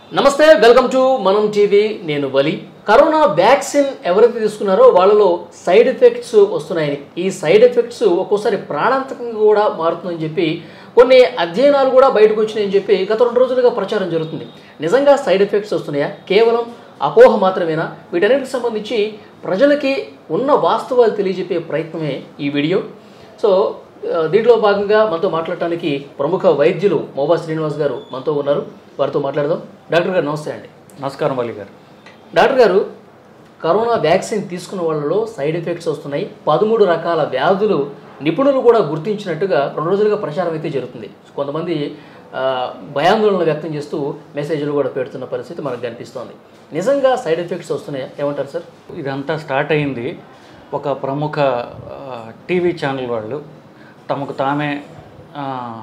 నమస్తే welcome to మనం TV నేను వలి కరోనా వ్యాక్సిన్ ఎవరైతే తీసుకున్నారో వాళ్ళలో సైడ్ ఎఫెక్ట్స్ వస్తున్నాయని ఈ సైడ్ ఎఫెక్ట్స్ ఒక్కోసారి ప్రాణాంతకంగా కూడా మారుతుందని చెప్పి కొన్ని అధ్యయనాలు కూడా బయటకు వచ్చినాయని చెప్పి గత రెండు రోజులుగా ప్రచారం జరుగుతుంది నిజంగా సైడ్ ఎఫెక్ట్స్ వస్తున్నాయా కేవలం అపోహ మాత్రమేనా వీటన్నిటికి సంబంధించి ప్రజలకి ఉన్న వాస్తవాలు తెలియజెప్పే ప్రయత్నమే ఈ వీడియో సో ఆ, దీంట్లో భాగంగా మనతో మాట్లాడటానికి ప్రముఖ వైద్యులు మోబా శ్రీనివాస్ గారు మనతో ఉన్నారు వారితో మాట్లాడదాం డాక్టర్ గారు నమస్తే అండి నమస్కారం వలి గారు డాక్టర్ గారు కరోనా వ్యాక్సిన్ తీసుకున్న వాళ్ళలో సైడ్ ఎఫెక్ట్స్ వస్తున్నాయి పదమూడు రకాల వ్యాధులు నిపుణులు కూడా గుర్తించినట్టుగా రెండు రోజులుగా ప్రచారం అయితే జరుగుతుంది కొంతమంది ఆ, భయాందోళన వ్యక్తం చేస్తూ మెసేజ్లు కూడా పెడుతున్న పరిస్థితి మనకు కనిపిస్తోంది నిజంగా సైడ్ ఎఫెక్ట్స్ వస్తున్నాయా ఏమంటారు సార్ ఇదంతా స్టార్ట్ అయింది ఒక ప్రముఖ ఆ, టీవీ ఛానల్ వాళ్ళు తమకు తామే ఆ,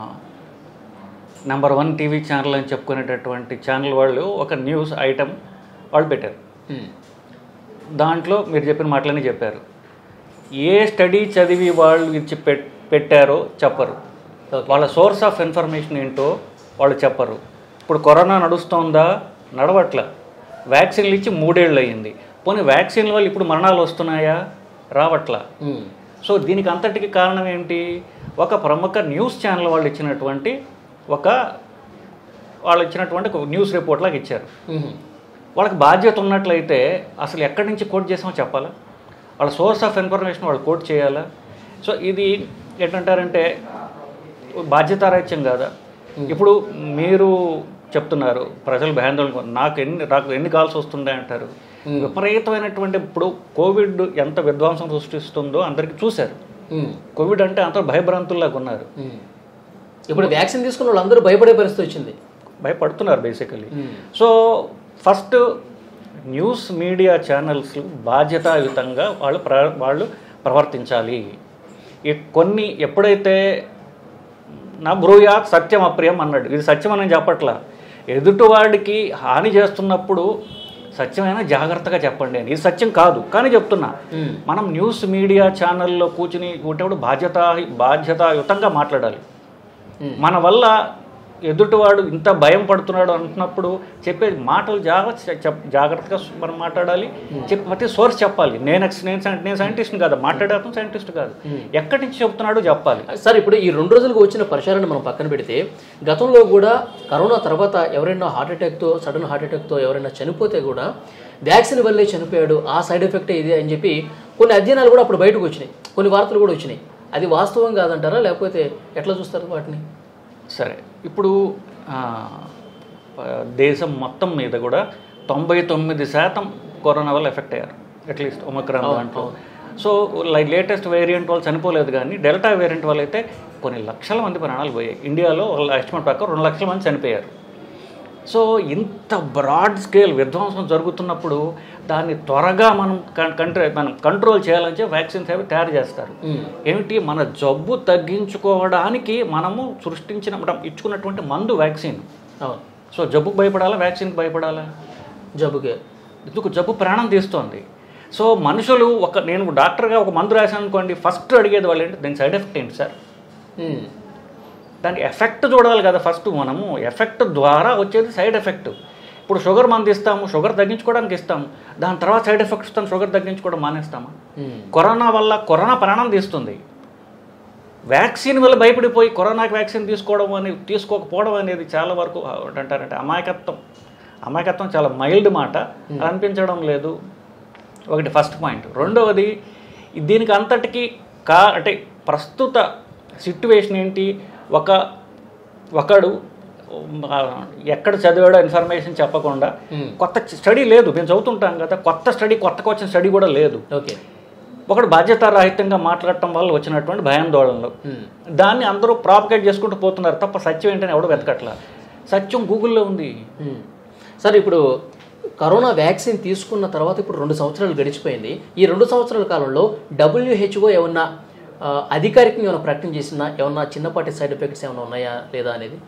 నెంబర్ వన్ టీవీ ఛానల్ అని చెప్పుకునేటటువంటి ఛానల్ వాళ్ళు ఒక న్యూస్ ఐటమ్ వాళ్ళు పెట్టారు హ్మ్. దాంట్లో మీరు చెప్పిన మాటలన్నీ చెప్పారు ఏ స్టడీ చదివి వాళ్ళు ఇచ్చి పెట్ పెట్టారో చెప్పరు ఓకే. వాళ్ళ సోర్స్ ఆఫ్ ఇన్ఫర్మేషన్ ఏంటో వాళ్ళు చెప్పరు ఇప్పుడు కరోనా నడుస్తోందా నడవట్ల వ్యాక్సిన్లు ఇచ్చి మూడేళ్ళు అయ్యింది పోనీ వ్యాక్సిన్ల వల్ల ఇప్పుడు మరణాలు వస్తున్నాయా రావట్లా హ్మ్. సో దీనికి అంతటికి కారణం ఏంటి ఒక ప్రముఖ న్యూస్ ఛానల్ వాళ్ళు ఇచ్చినటువంటి ఒక వాళ్ళు ఇచ్చినటువంటి ఒక న్యూస్ రిపోర్ట్ లాగా ఇచ్చారు హ్మ్. వాళ్ళకి బాధ్యత ఉన్నట్లయితే అసలు ఎక్కడి నుంచి కోట్ చేసామో చెప్పాలా వాళ్ళ సోర్స్ ఆఫ్ ఇన్ఫర్మేషన్ వాళ్ళు కోట్ చేయాలా సో ఇది ఏంటంటారంటే బాధ్యతారాహిత్యం కాదా ఇప్పుడు మీరు చెప్తున్నారు ప్రజలు భయాందోళన నాకు ఎన్ని నాకు ఎన్ని కాల్స్ వస్తున్నాయి అంటారు విపరీతమైనటువంటి ఇప్పుడు కోవిడ్ ఎంత విధ్వంసం సృష్టిస్తుందో అందరికీ చూశారు హ్మ్. కోవిడ్ అంటే అంత భయభ్రాంతుల్లాగా ఉన్నారు హ్మ్. ఇప్పుడు వ్యాక్సిన్ తీసుకున్న వాళ్ళందరూ భయపడే పరిస్థితి వచ్చింది భయపడుతున్నారు basically hmm. So first news media channels బాధ్యతాయుతంగా వాళ్ళు ప్ర వాళ్ళు ప్రవర్తించాలి ఈ కొన్ని ఎప్పుడైతే నా బ్రూయాత్ సత్యం అప్రియం అన్నాడు ఇది సత్యం అని చెప్పట్లా ఎదుటివాడికి హాని చేస్తున్నప్పుడు సత్యమైన జాగ్రత్తగా చెప్పండి అని ఇది సత్యం కాదు కానీ చెప్తున్నా హ్మ్. మనం న్యూస్ మీడియా ఛానల్లో కూర్చుని కూటేప్పుడు బాధ్యత బాధ్యతాయుతంగా మాట్లాడాలి హ్మ్. మన వల్ల ఎదుటివాడు ఇంత భయం పడుతున్నాడు అంటున్నప్పుడు చెప్పే మాటలు జాగ్రత్త చెప్- జాగ్రత్తగా మనం మాట్లాడాలి చెప్పి ప్రతి సోర్స్ చెప్పాలి నేను ex- నేను సై- నేను సైంటిస్ట్ కాదు మాట్లాడేస్తాను సైంటిస్ట్ కాదు ఎక్కడి నుంచి చెప్తున్నాడో చెప్పాలి సార్ ఇప్పుడు ఈ రెండు రోజులుగా వచ్చిన పరిసరాన్ని మనం పక్కన పెడితే గతంలో కూడా కరోనా తర్వాత ఎవరైనా హార్ట్ అటాక్తో సడన్ హార్ట్ అటాక్తో ఎవరైనా చనిపోతే కూడా వ్యాక్సిన్ వల్లే చనిపోయాడు ఆ సైడ్ ఎఫెక్ట్ ఇది అని చెప్పి కొన్ని అధ్యయనాలు కూడా అప్పుడు బయటకు వచ్చినాయి కొన్ని వార్తలు కూడా వచ్చినాయి అది వాస్తవం కాదంటారా లేకపోతే ఎట్లా చూస్తారు వాటిని సరే ఇప్పుడు ఆ, ఆ, దేశం మొత్తం మీద కూడా తొంభై తొమ్మిది శాతం కరోనా వల్ల ఎఫెక్ట్ అయ్యారు అట్లీస్ట్ ఒమక్రాన్ దాంట్లో సో లైక్ లేటెస్ట్ వేరియంట్ వాళ్ళు చనిపోలేదు కానీ డెల్టా వేరియంట్ వల్ల అయితే కొన్ని లక్షల మంది ప్రాణాలు పోయాయి ఇండియాలో వాళ్ళ ఎస్టిమేట్ ప్రకారం రెండు లక్షల మంది చనిపోయారు సో ఇంత బ్రాడ్ స్కేల్ విధ్వంసం జరుగుతున్నప్పుడు దాన్ని త్వరగా మనం కంట్రోల్ మనం కంట్రోల్ చేయాలని చెప్పి వ్యాక్సిన్స్ అవి తయారు చేస్తారు ఏమిటి మన జబ్బు తగ్గించుకోవడానికి మనము సృష్టించిన మనం ఇచ్చుకున్నటువంటి మందు వ్యాక్సిన్ అవును సో జబ్బుకు భయపడాలా వ్యాక్సిన్కి భయపడాలా జబ్బుకే ఎందుకు జబ్బు ప్రాణం తీస్తోంది సో మనుషులు ఒక నేను డాక్టర్గా ఒక మందు రాశాను అనుకోండి ఫస్ట్ అడిగేది వాళ్ళు ఏంటి దాని సైడ్ ఎఫెక్ట్ ఏంటి సార్ హ్మ్. దానికి ఎఫెక్ట్ చూడాలి కదా ఫస్ట్ మనము ఎఫెక్ట్ ద్వారా వచ్చేది సైడ్ ఎఫెక్ట్ ఇప్పుడు షుగర్ మంది ఇస్తాము షుగర్ తగ్గించుకోవడానికి ఇస్తాము దాని తర్వాత సైడ్ ఎఫెక్ట్స్ ఇస్తాం షుగర్ తగ్గించుకోవడం మానేస్తామా హ్మ్. కరోనా వల్ల కరోనా ప్రాణం తీస్తుంది వ్యాక్సిన్ వల్ల భయపడిపోయి కరోనాకి వ్యాక్సిన్ తీసుకోవడం అనేది తీసుకోకపోవడం అనేది చాలా వరకు అంటారంటే అమాయకత్వం అమాయకత్వం చాలా మైల్డ్ మాట అనిపించడం లేదు ఒకటి ఫస్ట్ పాయింట్ రెండవది దీనికి అంతటికి కా అంటే ప్రస్తుత సిట్యువేషన్ ఏంటి ఒక ఒకడు ఆ, ఎక్కడ చదివాడో ఇన్ఫర్మేషన్ చెప్పకుండా హ్మ్. కొత్త స్టడీ లేదు మేము చదువుతుంటాం కదా కొత్త స్టడీ కొత్తగా వచ్చిన స్టడీ కూడా లేదు ఓకే ఒకడు బాధ్యతారాహిత్యంగా మాట్లాడటం వల్ల వచ్చినటువంటి భయాందోళనలు హ్మ్. దాన్ని అందరూ ప్రాపగేట్ చేసుకుంటూ పోతున్నారు తప్ప సత్యం ఏంటని ఎవడు వెతకట్లా సత్యం గూగుల్లో ఉంది మ్మ్. సార్ ఇప్పుడు కరోనా వ్యాక్సిన్ తీసుకున్న తర్వాత ఇప్పుడు రెండు సంవత్సరాలు గడిచిపోయింది ఈ రెండు సంవత్సరాల కాలంలో డబ్ల్యూహెచ్ఓ ఏమన్నా ఆ, అధికారికంగా ఏమైనా ప్రకటన చేసిందా ఏమన్నా చిన్నపాటి సైడ్ ఎఫెక్ట్స్ ఏమైనా ఉన్నాయా లేదా అనేది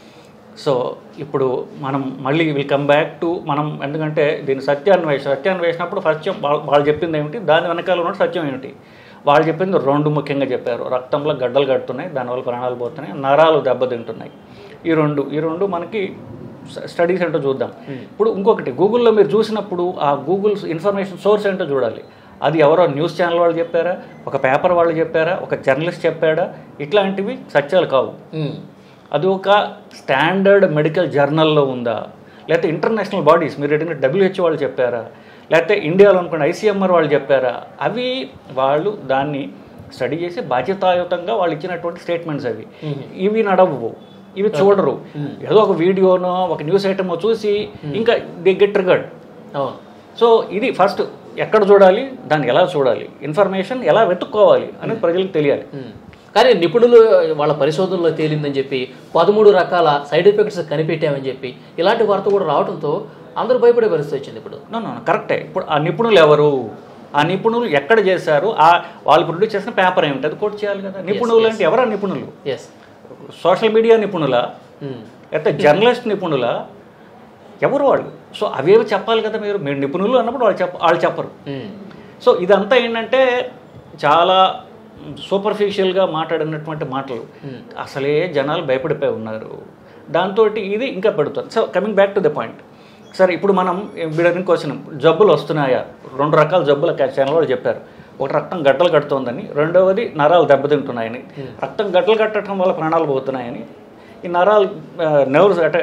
సో ఇప్పుడు మనం మళ్ళీ విల్ కమ్ బ్యాక్ టు మనం ఎందుకంటే దీని సత్యాన్వేష సత్యాన్వేషణప్పుడు సత్యం వాళ్ళ- వాళ్ళు చెప్పింది ఏమిటి దాని వెనకాల ఉన్న సత్యం ఏమిటి వాళ్ళు చెప్పింది రెండు ముఖ్యంగా చెప్పారు రక్తంలో గడ్డలు కడుతున్నాయి దానివల్ల ప్రాణాలు పోతున్నాయి నరాలు దెబ్బతింటున్నాయి ఈ రెండు ఈ రెండు మనకి స్టడీస్ ఏంటో చూద్దాం ఇప్పుడు ఇంకొకటి గూగుల్లో మీరు చూసినప్పుడు ఆ గూగుల్ ఇన్ఫర్మేషన్ సోర్స్ ఏంటో చూడాలి అది ఎవరో న్యూస్ ఛానల్ వాళ్ళు చెప్పారా ఒక పేపర్ వాళ్ళు చెప్పారా ఒక జర్నలిస్ట్ చెప్పాడా ఇట్లాంటివి సత్యాలు కావు ఉమ్. అది ఒక స్టాండర్డ్ మెడికల్ జర్నల్లో ఉందా లేకపోతే ఇంటర్నేషనల్ బాడీస్ మీరు అడిగిన డబ్ల్యూహెచ్ వాళ్ళు చెప్పారా లేకపోతే ఇండియాలో అనుకోండి ఐసీఎంఆర్ వాళ్ళు చెప్పారా అవి వాళ్ళు దాన్ని స్టడీ చేసి బాధ్యతాయుతంగా వాళ్ళు ఇచ్చినటువంటి స్టేట్మెంట్స్ అవి ఇవి నడవు ఇవి చూడరు ఏదో ఒక వీడియోనో ఒక న్యూస్ ఐటమో చూసి ఇంకా ది గెట్ ట్రిగర్డ్ అవును సో ఇది ఫస్ట్ ఎక్కడ చూడాలి దాన్ని ఎలా చూడాలి ఇన్ఫర్మేషన్ ఎలా వెతుక్కోవాలి అనేది ప్రజలకు తెలియాలి ఉమ్. కానీ నిపుణులు వాళ్ళ పరిశోధనలో తేలిందని చెప్పి పదమూడు రకాల సైడ్ ఎఫెక్ట్స్ కనిపెట్టామని చెప్పి ఇలాంటి వార్త కూడా రావడంతో అందరూ భయపడే పరిస్థితి వచ్చింది ఇప్పుడు నో నో కరెక్టే ఇప్పుడు ఆ నిపుణులు ఎవరు ఆ నిపుణులు ఎక్కడ చేశారు ఆ వాళ్ళు ప్రొడ్యూస్ చేసిన పేపర్ ఏమిటి అది కోట్ చేయాలి కదా నిపుణులు అంటే ఎవరా నిపుణులు ఎస్ సోషల్ మీడియా నిపుణులా లేకపోతే జర్నలిస్ట్ నిపుణులా ఎవరు వాళ్ళు సో అవేవి చెప్పాలి కదా మీరు మీరు నిపుణులు అన్నప్పుడు వాళ్ళు చెప్ప వాళ్ళు చెప్పరు సో ఇదంతా ఏంటంటే చాలా సూపర్ఫిషియల్గా మాట్లాడినటువంటి మాటలు అసలే జనాలు భయపడిపోయి ఉన్నారు దాంతో ఇది ఇంకా పెడుతుంది so coming back to the point సరే ఇప్పుడు మనం వీడిని క్వశ్చన్ జబ్బులు వస్తున్నాయా రెండు రకాల జబ్బుల ఛానల్ వాళ్ళు చెప్పారు ఒకటి రక్తం గడ్డలు కడుతోందని రెండవది నరాలు దెబ్బతింటున్నాయని రక్తం గడ్డలు కట్టడం వల్ల ప్రాణాలు పోతున్నాయని ఈ నరాలు నర్వ్స్ అంటే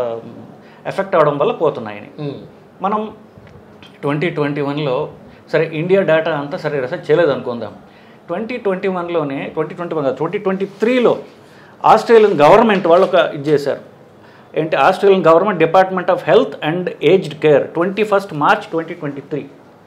ఎఫెక్ట్ అవడం వల్ల పోతున్నాయని మనం ట్వంటీ ట్వంటీ వన్లో సరే ఇండియా డేటా అంతా సరే రీసెర్చ్ చేయలేదు అనుకుందాం ట్వంటీ ట్వంటీ వన్లోనే twenty twenty one twenty twenty త్రీలో ఆస్ట్రేలియన్ గవర్నమెంట్ వాళ్ళు ఒక ఇది చేశారు ఏంటి Australian government department of health and aged care twenty first March twenty twenty three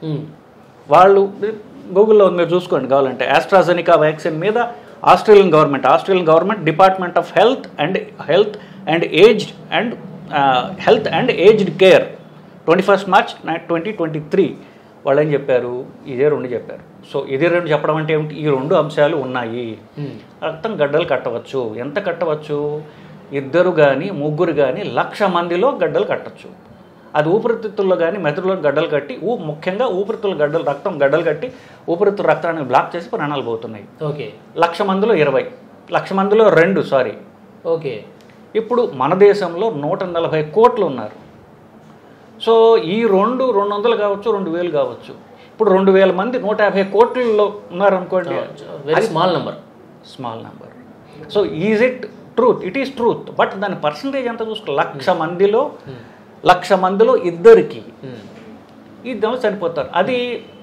వాళ్ళు గూగుల్లో మీరు చూసుకోండి కావాలంటే ఆస్ట్రాజెనికా వ్యాక్సిన్ మీద Australian government Australian government department of health and health and aged and health and aged care twenty first March twenty twenty three వాళ్ళు ఏం చెప్పారు ఇదే రెండు చెప్పారు సో ఇదే రెండు చెప్పడం అంటే ఏమిటి ఈ రెండు అంశాలు ఉన్నాయి రక్తం గడ్డలు కట్టవచ్చు ఎంత కట్టవచ్చు ఇద్దరు కానీ ముగ్గురు కానీ లక్ష మందిలో గడ్డలు కట్టచ్చు అది ఊపిరితిత్తుల్లో కానీ మెదడులో గడ్డలు కట్టి ఊ ముఖ్యంగా ఊపిరితిత్తుల గడ్డలు రక్తం గడ్డలు కట్టి ఊపిరితిత్తుల రక్తాన్ని బ్లాక్ చేసి ప్రాణాలు పోతున్నాయి ఓకే లక్ష మందిలో ఇరవై లక్ష మందిలో రెండు సారీ ఓకే ఇప్పుడు మన దేశంలో నూట నలభై కోట్లు ఉన్నారు సో ఈ రెండు రెండు వందలు కావచ్చు రెండు వేలు కావచ్చు ఇప్పుడు రెండు వేల మంది నూట యాభై కోట్లలో ఉన్నారనుకోండి very small number small number so is it truth it is truth but దాని పర్సంటేజ్ ఎంత చూసుకో లక్ష మందిలో లక్ష మందిలో ఇద్దరికి ఇద్దరు చనిపోతారు అది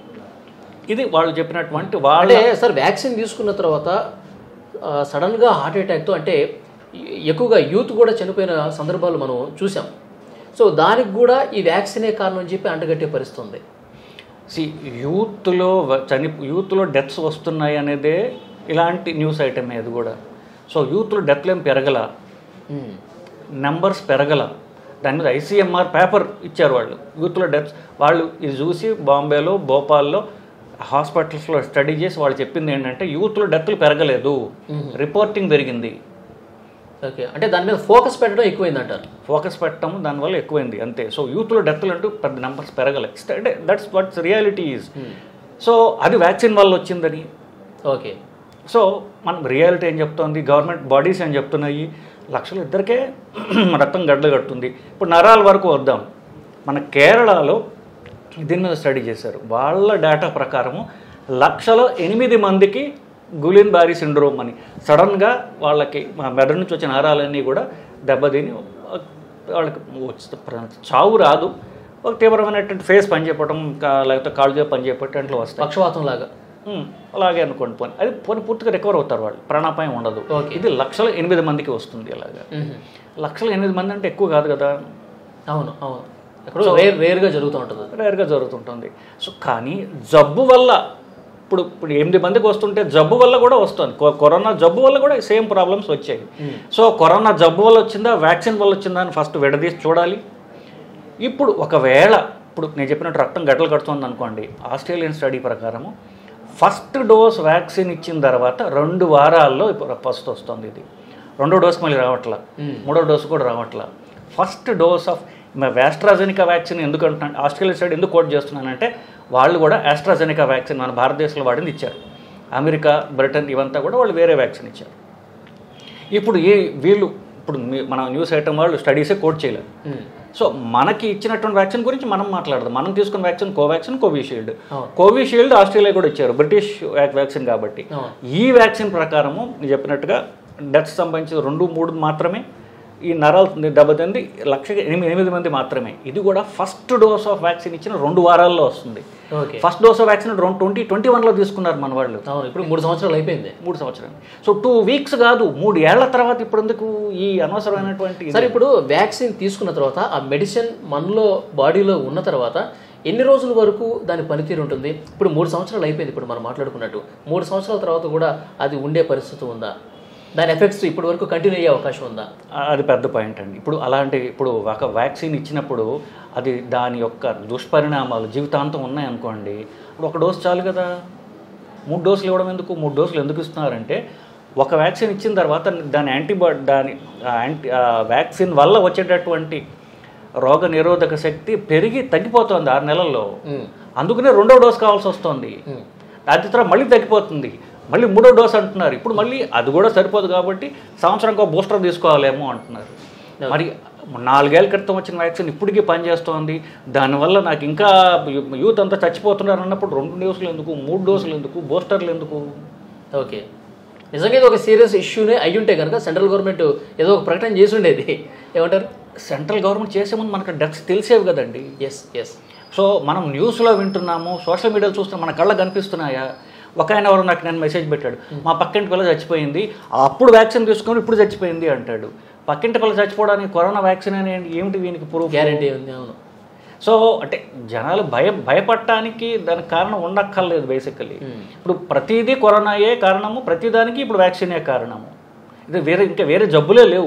ఇది వాళ్ళు చెప్పినటువంటి వాళ్ళ అంటే సార్ వ్యాక్సిన్ తీసుకున్న తర్వాత ఆ, సడన్గా హార్ట్ అటాక్తో అంటే ఎ- ఎక్కువగా యూత్ కూడా చనిపోయిన సందర్భాలు మనం చూసాం సో దానికి కూడా ఈ వ్యాక్సినే కారణం అని చెప్పి అంటగట్టే పరిస్థితి ఉంది సి యూత్లో వ- చని యూత్లో డెత్స్ వస్తున్నాయి అనేదే ఇలాంటి న్యూస్ ఐటమ్ అది కూడా సో యూత్లో డెత్లు ఏం పెరగల ఉమ్. నెంబర్స్ పెరగల దాని మీద ఐసీఎంఆర్ పేపర్ ఇచ్చారు వాళ్ళు యూత్లో డెత్స్ వాళ్ళు ఇది చూసి బాంబేలో భోపాల్లో హాస్పిటల్స్లో స్టడీ చేసి వాళ్ళు చెప్పింది ఏంటంటే యూత్లో డెత్లు పెరగలేదు రిపోర్టింగ్ పెరిగింది ఓకే అంటే దాని మీద ఫోకస్ పెట్టడం ఎక్కువైంది అంటారు ఫోకస్ పెట్టడం దానివల్ల ఎక్కువైంది అంతే సో యూత్లో డెత్లు అంటూ పెద్ద నెంబర్స్ పెరగలే అంటే that's what's reality is so అది వ్యాక్సిన్ వల్ల వచ్చిందని ఓకే సో మనం రియాలిటీ ఏం చెప్తోంది గవర్నమెంట్ బాడీస్ ఏం చెప్తున్నాయి లక్షలు ఇద్దరికే రక్తం గడ్డలు కడుతుంది ఇప్పుడు నరాల వరకు వద్దాం మన కేరళలో దీని మీద స్టడీ చేశారు వాళ్ళ డేటా ప్రకారము లక్షలో ఎనిమిది మందికి గులిన్ బారీ సిండ్రోమ్ అని సడన్గా వాళ్ళకి మా మెదడు నుంచి వచ్చిన నరాలన్నీ కూడా దెబ్బతిని వాళ్ళకి వచ్చి- ప్ర- చావు రాదు ఒక తీవ్రమైనటువంటి ఫేస్ పనిచేయటం కా- లేకపోతే కాళ్ళు చేయ పనిచేయటం అట్లా వస్తాయి పక్షవాతం లాగా ఉమ్, అలాగే అనుకోండి పోనీ అది పోనీ పూర్తిగా రికవర్ అవుతారు వాళ్ళు ప్రాణాపాయం ఉండదు Okay. ఇది లక్షల ఎనిమిది మందికి వస్తుంది ఇలాగా మ్మ్. లక్షల ఎనిమిది మంది అంటే ఎక్కువ కాదు కదా అవును అవును ఎక్కడో రేర్ రేర్గా జరుగుతూ ఉంటుంది రేర్గా జరుగుతుంటుంది సో కానీ జబ్బు వల్ల ఇప్పుడు ఇప్పుడు ఎనిమిది మందికి వస్తుంటే జబ్బు వల్ల కూడా వస్తుంది కొ- కరోనా జబ్బు వల్ల కూడా సేమ్ ప్రాబ్లమ్స్ వచ్చాయి సో కరోనా జబ్బు వల్ల వచ్చిందా వ్యాక్సిన్ వల్ల వచ్చిందా అని ఫస్ట్ విడదీసి చూడాలి ఇప్పుడు ఒకవేళ ఇప్పుడు నేను చెప్పినట్టు రక్తం గడ్డలు కడుతుంది అనుకోండి ఆస్ట్రేలియన్ స్టడీ ప్రకారము ఫస్ట్ డోస్ వ్యాక్సిన్ ఇచ్చిన తర్వాత రెండు వారాల్లో ఇప్పుడు ఫస్ట్ వస్తుంది ఇది రెండో డోస్ మళ్ళీ రావట్లా మూడో డోస్ కూడా రావట్లా first dose of AstraZeneca vaccine ఎందుకు అంటున్నాను ఆస్ట్రేలియా సైడ్ ఎందుకు కోట్ చేస్తున్నానంటే వాళ్ళు కూడా ఆస్ట్రాజెనికా వ్యాక్సిన్ మన భారతదేశంలో వాడింది ఇచ్చారు అమెరికా బ్రిటన్ ఇవంతా కూడా వాళ్ళు వేరే వ్యాక్సిన్ ఇచ్చారు ఇప్పుడు ఈ వీళ్ళు ఇప్పుడు మీ- మన న్యూస్ ఐటమ్ వాళ్ళు స్టడీసే కోట్ చేయలేదు ఉమ్. సో మనకి ఇచ్చినటువంటి వ్యాక్సిన్ గురించి మనం మాట్లాడదాం మనం తీసుకున్న వ్యాక్సిన్ కోవాక్సిన్ కోవిషీల్డ్ అవును. కోవిషీల్డ్ ఆస్ట్రేలియా కూడా ఇచ్చారు బ్రిటిష్ వ్యాక్- వ్యాక్సిన్ కాబట్టి అవును. ఈ వ్యాక్సిన్ ప్రకారము నేను చెప్పినట్టుగా డెత్స్ సంబంధించి రెండు మూడు మాత్రమే ఈ నరాలు దెబ్బతింది లక్ష ఎనిమిది ఎనిమిది మంది మాత్రమే ఇది కూడా ఫస్ట్ డోస్ ఆఫ్ వ్యాక్సిన్ ఇచ్చిన రెండు వారాల్లో వస్తుంది okay first dose of vaccine రెండు ట్వంటీ ట్వంటీ వన్లో తీసుకున్నారు మన వాళ్ళు అవును ఇప్పుడు మూడు సంవత్సరాలు అయిపోయింది మూడు సంవత్సరాలు సో టూ వీక్స్ కాదు మూడు ఏళ్ల తర్వాత ఇప్పుడు ఎందుకు ఈ అనవసరమైనటువంటి ఇది? సరే ఇప్పుడు వ్యాక్సిన్ తీసుకున్న తర్వాత ఆ మెడిసిన్ మనలో బాడీలో ఉన్న తర్వాత ఎన్ని రోజుల వరకు దాని పనితీరు ఉంటుంది ఇప్పుడు మూడు సంవత్సరాలు అయిపోయింది ఇప్పుడు మనం మాట్లాడుకున్నట్టు మూడు సంవత్సరాల తర్వాత కూడా అది ఉండే పరిస్థితి ఉందా దాని ఎఫెక్ట్స్ ఇప్పటి వరకు కంటిన్యూ అయ్యే అవకాశం ఉందా అది పెద్ద పాయింట్ అండి ఇప్పుడు అలాంటి ఇప్పుడు ఒక వ్యాక్సిన్ ఇచ్చినప్పుడు అది దాని యొక్క దుష్పరిణామాలు జీవితాంతం ఉన్నాయనుకోండి ఇప్పుడు ఒక డోస్ చాలు కదా మూడు డోసులు ఇవ్వడం ఎందుకు మూడు డోసులు ఎందుకు ఇస్తున్నారంటే ఒక వ్యాక్సిన్ ఇచ్చిన తర్వాత దాని యాంటీబాడీ దాని ఆ యాంటీ ఆ వ్యాక్సిన్ వల్ల వచ్చేటటువంటి రోగ నిరోధక శక్తి పెరిగి తగ్గిపోతుంది ఆరు నెలల్లో ఉమ్. అందుకనే రెండో డోస్ కావాల్సి వస్తుంది ఉమ్. అది తర్వాత మళ్ళీ తగ్గిపోతుంది మళ్ళీ మూడో డోస్ అంటున్నారు ఇప్పుడు మళ్ళీ అది కూడా సరిపోదు కాబట్టి సంవత్సరంకో బూస్టర్ తీసుకోవాలేమో అంటున్నారు మరి నాలుగేళ్ల క్రితం వచ్చిన వ్యాక్సిన్ ఇప్పటికీ పనిచేస్తోంది దానివల్ల నాకు ఇంకా యూ- యూత్ అంతా చచ్చిపోతున్నారు అన్నప్పుడు రెండు డోసులు ఎందుకు మూడు డోసులు ఎందుకు బూస్టర్లు ఎందుకు ఓకే నిజంగా ఇది ఒక సీరియస్ ఇష్యూనే అయ్యి ఉంటే కనుక సెంట్రల్ గవర్నమెంట్ ఏదో ఒక ప్రకటన చేసి ఉండేది ఏమంటారు సెంట్రల్ గవర్నమెంట్ చేసే ముందు మనకు డెత్స్ తెలిసేవి కదండి ఎస్ ఎస్ సో మనం న్యూస్లో వింటున్నాము సోషల్ మీడియాలో చూస్తున్నాం మన కళ్ళ కనిపిస్తున్నాయా ఒక ఆయన ఎవరు నాకు నేను మెసేజ్ పెట్టాడు మా పక్కింటి పిల్ల చచ్చిపోయింది అప్పుడు వ్యాక్సిన్ తీసుకొని ఇప్పుడు చచ్చిపోయింది అంటాడు పక్కింటి పిల్ల చచ్చిపోవడానికి కరోనా వ్యాక్సిన్ అని ఏమిటి దీనికి ప్రూఫ్ గ్యారంటీ ఉంది అవును సో అంటే జనాలు భయ భయపడటానికి దానికి కారణం ఉండక్కర్లేదు బేసికలీ Hmm. ఇప్పుడు ప్రతిదీ కరోనాయే కారణము ప్రతిదానికి ఇప్పుడు వ్యాక్సినే కారణము ఇది వేరే ఇంకా వేరే జబ్బులే లేవు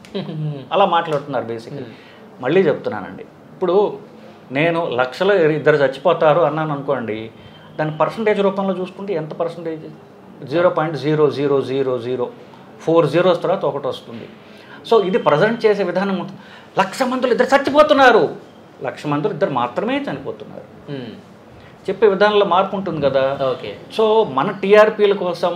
అలా మాట్లాడుతున్నారు బేసిక్గా మళ్ళీ చెప్తున్నానండి ఇప్పుడు నేను లక్షలో ఇద్దరు చచ్చిపోతారు అన్నాను అనుకోండి దాని పర్సంటేజ్ రూపంలో చూసుకుంటే ఎంత percentage zero point zero zero zero zero four zeros తర్వాత ఒకటి వస్తుంది సో ఇది ప్రజెంట్ చేసే విధానం ఉంటుంది లక్ష మందులు ఇద్దరు చచ్చిపోతున్నారు లక్ష మందులు ఇద్దరు మాత్రమే చనిపోతున్నారు ఉమ్. చెప్పే విధానంలో మార్పు ఉంటుంది కదా ఓకే సో మన టీఆర్పీల కోసం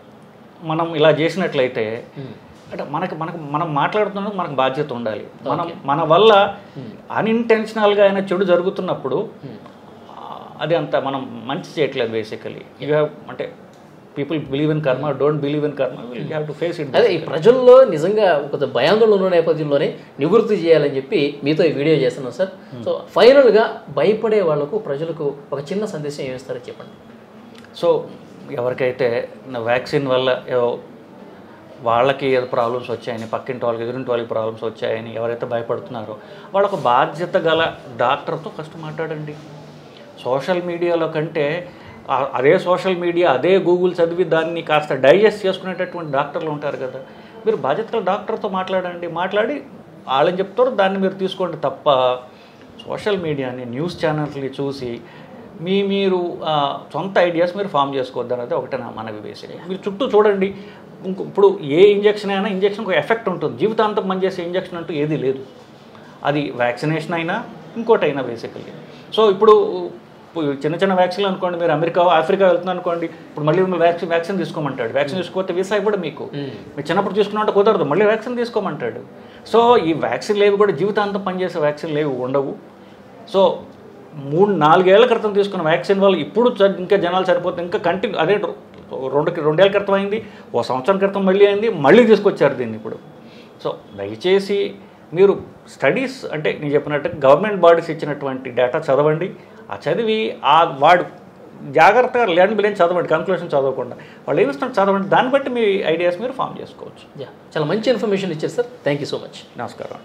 మనం ఇలా చేసినట్లయితే ఉమ్. అంటే మనకి మనకు మనం మాట్లాడుతున్నందుకు మనకు బాధ్యత ఉండాలి మనం మన వల్ల అన్ఇంటెన్షనల్గా అయినా చెడు జరుగుతున్నప్పుడు ఉమ్. ఆ, అది అంత మనం మంచి చేయట్లేదు బేసికలీ యూ హ్యావ్ అంటే people believe in karma don't believe in karma will have to face it అదే ఈ ప్రజల్లో నిజంగా ఒక భయాందోళన ఉన్న నేపథ్యంలోనే నివృత్తి చేయాలని చెప్పి మీతో ఈ వీడియో చేస్తున్నాం సార్ సో ఫైనల్గా భయపడే వాళ్ళకు ప్రజలకు ఒక చిన్న సందేశం ఏమిస్తారో చెప్పండి సో ఎవరికైతే నా వ్యాక్సిన్ వల్ల ఏవో వాళ్ళకి ఏదో ప్రాబ్లమ్స్ వచ్చాయని పక్కింటి వాళ్ళకి ఎదురింటి వాళ్ళకి ప్రాబ్లమ్స్ వచ్చాయని ఎవరైతే భయపడుతున్నారో వాళ్ళకు బాధ్యత గల డాక్టర్తో ఫస్ట్ మాట్లాడండి సోషల్ మీడియాలో కంటే ఆ- అదే సోషల్ మీడియా అదే గూగుల్ చదివి దాన్ని కాస్త డైజెస్ట్ చేసుకునేటటువంటి డాక్టర్లు ఉంటారు కదా మీరు బాధ్యత గల డాక్టర్తో మాట్లాడండి మాట్లాడి వాళ్ళని చెప్తారు దాన్ని మీరు తీసుకోండి తప్ప సోషల్ మీడియాని న్యూస్ ఛానల్స్ని చూసి మీ మీరు ఆ, సొంత ఐడియాస్ మీరు ఫామ్ చేసుకోవద్దు అనేది ఒకటే నా మనవి బేసిక్ మీరు చుట్టూ చూడండి ఇంకో ఇప్పుడు ఏ ఇంజెక్షన్ అయినా ఇంజెక్షన్ ఒక ఎఫెక్ట్ ఉంటుంది జీవితాంతం పనిచేసే ఇంజెక్షన్ అంటూ ఏది లేదు అది వ్యాక్సినేషన్ అయినా ఇంకోటి అయినా బేసికల్లీ సో ఇప్పుడు ఇప్పుడు చిన్న చిన్న వ్యాక్సిన్లు అనుకోండి మీరు అమెరికా ఆఫ్రికా వెళ్తున్నారు అనుకోండి ఇప్పుడు మళ్ళీ మిమ్మల్ని వ్యాక్సిన్ వ్యాక్సిన్ తీసుకోమంటాడు వ్యాక్సిన్ తీసుకోకపోతే వీసా ఇవ్వడం మీకు మీరు చిన్నప్పుడు తీసుకున్నట్టు కుదరదు మళ్ళీ వ్యాక్సిన్ తీసుకోమంటాడు సో ఈ వ్యాక్సిన్ లేవి కూడా జీవితాంతం పనిచేసే వ్యాక్సిన్ లేవి ఉండవు సో మూడు నాలుగేళ్ల క్రితం తీసుకున్న వ్యాక్సిన్ వల్ల ఇప్పుడు చ- ఇంకా జనాలు సరిపోతే ఇంకా కంటిన్యూ అదే రెండు రెండేళ్ల క్రితం అయింది ఓ సంవత్సరం క్రితం మళ్ళీ అయింది మళ్ళీ తీసుకొచ్చారు దీన్ని ఇప్పుడు సో దయచేసి మీరు స్టడీస్ అంటే నేను చెప్పినట్టు గవర్నమెంట్ బాడీస్ ఇచ్చినటువంటి డేటా చదవండి ఆ చదివి ఆ వాడు జాగ్రత్తగా ల్యాండ్ బిలియన్ చదవండి కన్క్లూషన్ చదవకుండా వాళ్ళు ఏమి ఇస్తున్నారు చదవండి దాన్ని బట్టి మీ ఐడియాస్ మీరు ఫామ్ చేసుకోవచ్చు యా చాలా మంచి ఇన్ఫర్మేషన్ ఇచ్చారు sir thank you so much నమస్కారం